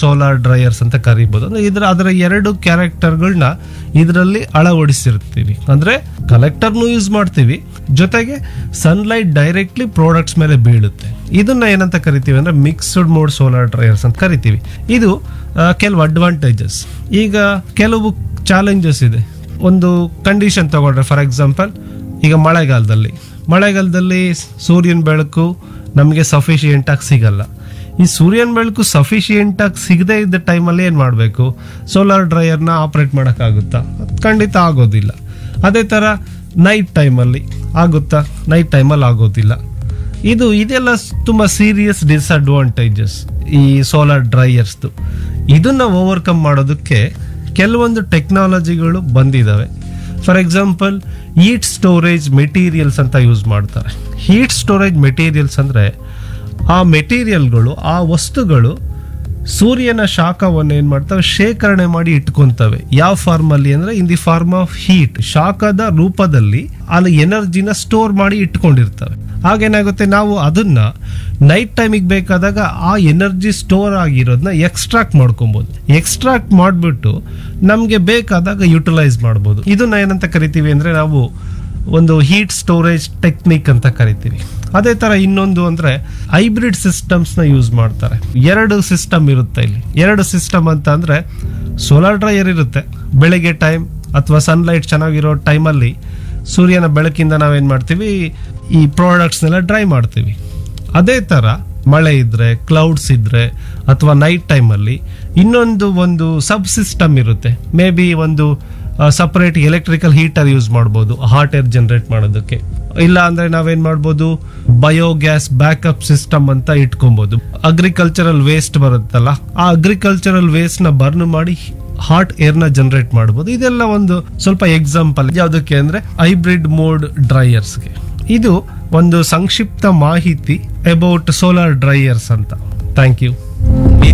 solar dryers ಅಂತ ಕರಿಬಹುದು ಅಂದ್ರೆ ಇದ್ರ ಅದರ ಎರಡು ಕ್ಯಾರೆಕ್ಟರ್ಗಳನ್ನ ಇದರಲ್ಲಿ ಅಳವಡಿಸಿರ್ತೀವಿ ಅಂದ್ರೆ ಕಲೆಕ್ಟರ್ನು ಯೂಸ್ ಮಾಡ್ತೀವಿ ಜೊತೆಗೆ ಸನ್ಲೈಟ್ ಡೈರೆಕ್ಟ್ಲಿ ಪ್ರಾಡಕ್ಟ್ಸ್ ಮೇಲೆ ಬೀಳುತ್ತೆ ಇದನ್ನ ಏನಂತ ಕರಿತೀವಿ ಅಂದ್ರೆ ಮಿಕ್ಸ್ಡ್ ಮೋಡ್ ಸೋಲಾರ್ ಡ್ರೈಯರ್ಸ್ ಅಂತ ಕರಿತೀವಿ ಇದು ಆ, ಕೆಲವು ಅಡ್ವಾಂಟೇಜಸ್ ಈಗ ಕೆಲವು ಚಾಲೆಂಜಸ್ ಇದೆ ಒಂದು ಕಂಡೀಷನ್ ತಗೊಂಡ್ರೆ ಫಾರ್ ಎಕ್ಸಾಂಪಲ್ ಈಗ ಮಳೆಗಾಲದಲ್ಲಿ ಮಳೆಗಾಲದಲ್ಲಿ ಸೂರ್ಯನ ಬೆಳಕು ನಮಗೆ ಸಫಿಶಿಯೆಂಟ್ ಆಗಿ ಸಿಗಲ್ಲ ಈ ಸೂರ್ಯನ ಬೆಳಕು ಸಫಿಶಿಯೆಂಟ್ ಆಗಿ ಸಿಗದೇ ಇದ್ದ ಟೈಮಲ್ಲಿ ಏನು ಮಾಡಬೇಕು ಸೋಲಾರ್ ಡ್ರೈಯರ್ನ ಆಪ್ರೇಟ್ ಮಾಡೋಕ್ಕಾಗುತ್ತಾ ಖಂಡಿತ ಆಗೋದಿಲ್ಲ ಅದೇ ಥರ ನೈಟ್ ಟೈಮಲ್ಲಿ ಆಗುತ್ತಾ ನೈಟ್ ಟೈಮಲ್ಲಿ ಆಗೋದಿಲ್ಲ ಇದು ಇದೆಲ್ಲ ಸ್- ತುಂಬಾ ಸೀರಿಯಸ್ ಡಿಸ್ಅಡ್ವಾಂಟೇಜಸ್ ಈ ಸೋಲಾರ್ ಡ್ರೈಯರ್ಸ್ದು ಇದನ್ನ ಓವರ್ಕಮ್ ಮಾಡೋದಕ್ಕೆ ಕೆಲವೊಂದು ಟೆಕ್ನಾಲಜಿಗಳು ಬಂದಿದ್ದಾವೆ for example heat storage materials ಅಂತ ಯೂಸ್ ಮಾಡ್ತಾರೆ ಹೀಟ್ ಸ್ಟೋರೇಜ್ ಮೆಟೀರಿಯಲ್ಸ್ ಅಂದ್ರೆ ಆ ಮೆಟೀರಿಯಲ್ಗಳು ಆ ವಸ್ತುಗಳು ಸೂರ್ಯನ ಶಾಖವನ್ನು ಏನ್ ಮಾಡ್ತವೆ ಶೇಖರಣೆ ಮಾಡಿ ಇಟ್ಕೊಂತವೆ ಯಾವ ಫಾರ್ಮ್ ಅಲ್ಲಿ ಅಂದ್ರೆ in the form of heat ಶಾಖದ ರೂಪದಲ್ಲಿ ಅಲ್ಲಿ ಎನರ್ಜಿನ ಸ್ಟೋರ್ ಮಾಡಿ ಇಟ್ಕೊಂಡಿರ್ತವೆ ಆಗೇನಾಗುತ್ತೆ ನಾವು ಅದನ್ನ ನೈಟ್ ಟೈಮಿಗೆ ಬೇಕಾದಾಗ ಆ ಎನರ್ಜಿ ಸ್ಟೋರ್ ಆಗಿರೋದನ್ನ ಎಕ್ಸ್ಟ್ರಾಕ್ಟ್ ಮಾಡ್ಕೊಬಹುದು ಎಕ್ಸ್ಟ್ರಾಕ್ಟ್ ಮಾಡಿಬಿಟ್ಟು ನಮಗೆ ಬೇಕಾದಾಗ ಯುಟಿಲೈಸ್ ಮಾಡ್ಬೋದು ಇದನ್ನ ಏನಂತ ಕರಿತೀವಿ ಅಂದ್ರೆ ನಾವು ಒಂದು ಹೀಟ್ ಸ್ಟೋರೇಜ್ ಟೆಕ್ನಿಕ್ ಅಂತ ಕರಿತೀವಿ ಅದೇ ತರ ಇನ್ನೊಂದು ಅಂದ್ರೆ ಹೈಬ್ರಿಡ್ ಸಿಸ್ಟಮ್ಸ್ ನ ಯೂಸ್ ಮಾಡ್ತಾರೆ ಎರಡು ಸಿಸ್ಟಮ್ ಇರುತ್ತೆ ಇಲ್ಲಿ ಎರಡು ಸಿಸ್ಟಮ್ ಅಂತ ಅಂದ್ರೆ ಸೋಲಾರ್ ಡ್ರೈಯರ್ ಇರುತ್ತೆ ಬೆಳಗ್ಗೆ ಟೈಮ್ ಅಥವಾ ಸನ್ಲೈಟ್ ಚೆನ್ನಾಗಿರೋ ಟೈಮಲ್ಲಿ ಸೂರ್ಯನ ಬೆಳಕಿಂದ ನಾವೇನ್ ಮಾಡ್ತೀವಿ ಈ ಪ್ರಾಡಕ್ಟ್ಸ್ನೆಲ್ಲ ಡ್ರೈ ಮಾಡ್ತೀವಿ ಅದೇ ತರ ಮಳೆ ಇದ್ರೆ ಕ್ಲೌಡ್ಸ್ ಇದ್ರೆ ಅಥವಾ ನೈಟ್ ಟೈಮಲ್ಲಿ ಇನ್ನೊಂದು ಒಂದು ಸಬ್ ಸಿಸ್ಟಮ್ ಇರುತ್ತೆ ಮೇ ಬಿ ಒಂದು ಸಪರೇಟ್ ಎಲೆಕ್ಟ್ರಿಕಲ್ ಹೀಟರ್ ಯೂಸ್ ಮಾಡ್ಬೋದು ಹಾಟ್ ಏರ್ ಜನರೇಟ್ ಮಾಡೋದಕ್ಕೆ ಇಲ್ಲ ಅಂದ್ರೆ ನಾವೇನ್ ಮಾಡ್ಬೋದು ಬಯೋಗ್ಯಾಸ್ ಬ್ಯಾಕಪ್ ಸಿಸ್ಟಮ್ ಅಂತ ಇಟ್ಕೊಬಹುದು ಅಗ್ರಿಕಲ್ಚರಲ್ ವೇಸ್ಟ್ ಬರುತ್ತಲ್ಲ ಆ ಅಗ್ರಿಕಲ್ಚರಲ್ ವೇಸ್ಟ್ ನ ಬರ್ನ್ ಮಾಡಿ ಹಾಟ್ ಏರ್ ನ ಜನರೇಟ್ ಮಾಡಬಹುದು ಇದೆಲ್ಲ ಒಂದು ಸ್ವಲ್ಪ ಎಕ್ಸಾಂಪಲ್ ಯಾವುದಕ್ಕೆ ಅಂದ್ರೆ ಹೈಬ್ರಿಡ್ ಮೋಡ್ ಡ್ರೈಯರ್ಸ್ಗೆ ಇದು ಒಂದು ಸಂಕ್ಷಿಪ್ತ ಮಾಹಿತಿ ಅಬೌಟ್ ಸೋಲಾರ್ ಡ್ರೈಯರ್ಸ್ ಅಂತ ಥ್ಯಾಂಕ್ ಯು